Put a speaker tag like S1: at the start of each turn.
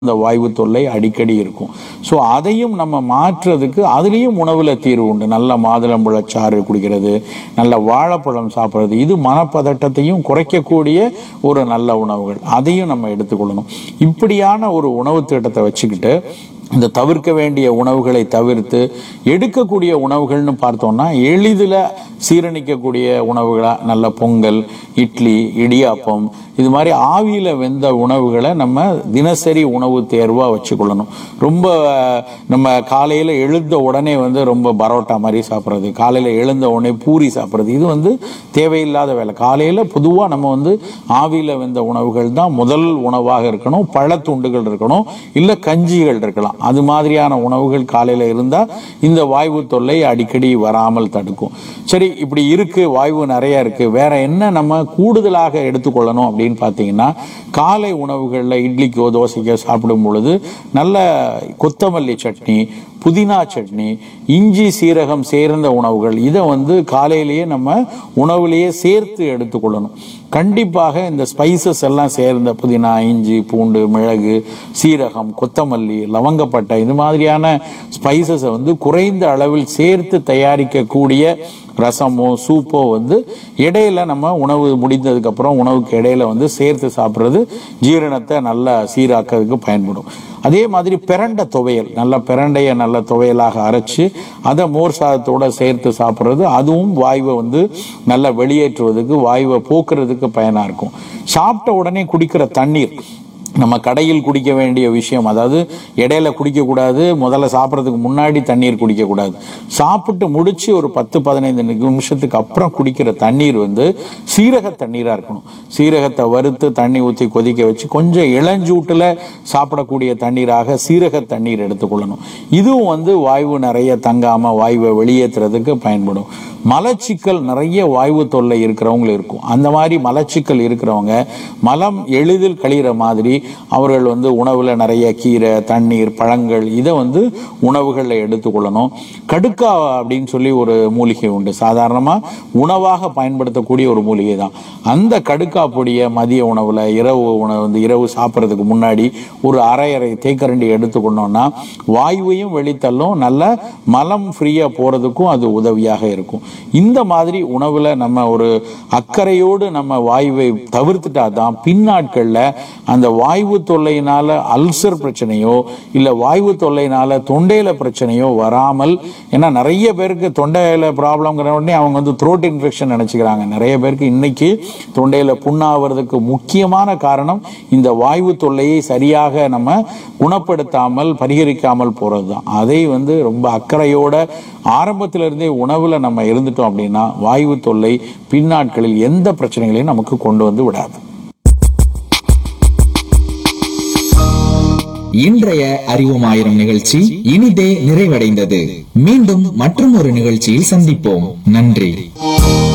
S1: இந்த வாய்வு தொல்லை அடிக்கடி இருக்கும் ஸோ அதையும் நம்ம மாற்றுறதுக்கு அதுலேயும் உணவுல தீர்வு உண்டு நல்ல மாதுளம்பழச்சாறு குடிக்கிறது நல்ல வாழைப்பழம் சாப்பிட்றது இது மனப்பதட்டத்தையும் குறைக்கக்கூடிய ஒரு நல்ல உணவுகள் அதையும் நம்ம எடுத்துக்கொள்ளணும் இப்படியான ஒரு உணவு திட்டத்தை வச்சுக்கிட்டு இந்த தவிர்க்க வேண்டிய உணவுகளை தவிர்த்து எடுக்கக்கூடிய உணவுகள்னு பார்த்தோம்னா எளிதில் சீரணிக்கக்கூடிய உணவுகளா நல்ல பொங்கல் இட்லி இடியாப்பம் இது மாதிரி ஆவியில வெந்த உணவுகளை நம்ம தினசரி உணவு தேர்வா வச்சுக்கொள்ளணும் ரொம்ப அஹ், நம்ம காலையில எழுந்த உடனே வந்து ரொம்ப பரோட்டா மாதிரி சாப்பிட்றது காலையில எழுந்த உடனே பூரி சாப்பிட்றது இது வந்து தேவையில்லாத வேலை காலையில பொதுவா நம்ம வந்து ஆவியில வெந்த உணவுகள் தான் முதல் உணவாக இருக்கணும் பழத்துண்டுகள் இருக்கணும் இல்ல கஞ்சிகள் இருக்கலாம் அது மாதிரியான உணவுகள் காலையில இருந்தா இந்த வாய்வு தொல்லை அடிக்கடி வராமல் தடுக்கும் சரி இப்படி இருக்கு வாய்வு நிறைய இருக்கு வேற என்ன நம்ம கூடுதலாக எடுத்துக்கொள்ளணும் அப்படின்னு பார்த்தீங்கன்னா காலை உணவுகள்ல இட்லிக்கோ தோசைக்கோ சாப்பிடும் பொழுது நல்ல கொத்தமல்லி சட்னி புதினா சட்னி இஞ்சி சீரகம் சேர்ந்த உணவுகள் இதை வந்து காலையிலேயே நம்ம உணவுலேயே சேர்த்து எடுத்துக்கொள்ளணும் கண்டிப்பாக இந்த ஸ்பைசஸ் எல்லாம் சேர்ந்த புதினா இஞ்சி பூண்டு மிளகு சீரகம் கொத்தமல்லி லவங்கப்பட்டை இது மாதிரியான ஸ்பைசஸை வந்து குறைந்த அளவில் சேர்த்து தயாரிக்கக்கூடிய ரசமோ சூப்போ வந்து இடையில நம்ம உணவு முடிந்ததுக்கு அப்புறம் உணவுக்கு இடையில வந்து சேர்த்து சாப்பிட்றது ஜீரணத்தை நல்லா சீராக்கிறதுக்கு பயன்படும் அதே மாதிரி பிரண்ட துவையல் நல்ல பிரண்டைய நல்ல துவையலாக அரைச்சு அதை மோர் சாதத்தோட சேர்த்து சாப்பிட்றது அதுவும் வாயுவை வந்து நல்லா வெளியேற்றுவதற்கு வாயுவை போக்குறதுக்கு பயனா இருக்கும் சாப்பிட்ட உடனே குடிக்கிற தண்ணீர் நம்ம கடையில் குடிக்க வேண்டிய விஷயம் அதாவது இடையில குடிக்க கூடாது முதல்ல சாப்பிட்றதுக்கு முன்னாடி தண்ணீர் குடிக்க கூடாது சாப்பிட்டு முடிச்சு ஒரு பத்து பதினைந்து நிமிஷத்துக்கு அப்புறம் குடிக்கிற தண்ணீர் வந்து சீரக தண்ணீரா இருக்கணும் சீரகத்தை வறுத்து தண்ணி ஊற்றி கொதிக்க வச்சு கொஞ்சம் இளஞ்சூட்டுல சாப்பிடக்கூடிய தண்ணீராக சீரக தண்ணீர் எடுத்துக்கொள்ளணும் இதுவும் வந்து வாய்வு நிறைய தங்காம வாயுவை வெளியேற்றுறதுக்கு பயன்படும் மலச்சிக்கல் நிறைய வாய்வு தொல்லை இருக்கிறவங்க இருக்கும் அந்த மாதிரி மலச்சிக்கல் இருக்கிறவங்க மலம் எளிதில் கழிகிற மாதிரி அவர்கள் வந்து உணவுல நிறைய கீரை தண்ணீர் பழங்கள் இதை வந்து உணவுகளில் எடுத்துக்கொள்ளணும் கடுக்கா அப்படின்னு சொல்லி ஒரு மூலிகை உண்டு சாதாரணமா உணவாக பயன்படுத்தக்கூடிய ஒரு மூலிகை தான் அந்த கடுக்கா பொடியை மதிய உணவுல இரவு உணவு வந்து இரவு சாப்பிட்றதுக்கு முன்னாடி ஒரு அரை அரை தேக்கரண்டி எடுத்துக்கொண்டோம்னா வாயுவையும் வெளித்தள்ளும் நல்ல மலம் ஃப்ரீயா போறதுக்கும் அது உதவியாக இருக்கும் இந்த மாதிரி உணவுல நம்ம ஒரு அக்கறையோடு நம்ம வாயுவை தவிர்த்துட்டா தான் பின்னாட்கள்ல அந்த வாய்வு தொல்லையினால அல்சர் பிரச்சனையோ இல்ல வாய்வு தொல்லையினால தொண்டையில பிரச்சனையோ வராமல் ஏன்னா நிறைய பேருக்கு தொண்டையில ப்ராப்ளம்ங்கிற உடனே அவங்க வந்து த்ரோட் இன்ஃபெக்ஷன் நினைச்சுக்கிறாங்க நிறைய பேருக்கு இன்னைக்கு தொண்டையில புண்ணாவதுக்கு முக்கியமான காரணம் இந்த வாய்வு தொல்லையை சரியாக நம்ம குணப்படுத்தாமல் பரிகரிக்காமல் போறது தான் அதை வந்து ரொம்ப அக்கறையோட ஆரம்பத்தில இருந்தே உணவுல நம்ம இருந்துட்டோம் அப்படின்னா வாய்வு தொல்லை பின்னாட்களில் எந்த பிரச்சனைகளையும் நமக்கு கொண்டு வந்து விடாது
S2: இன்றைய அறிவோம் ஆயிரம் நிகழ்ச்சி இனிதே நிறைவடைந்தது மீண்டும் மற்றும் ஒரு நிகழ்ச்சியில் சந்திப்போம் நன்றி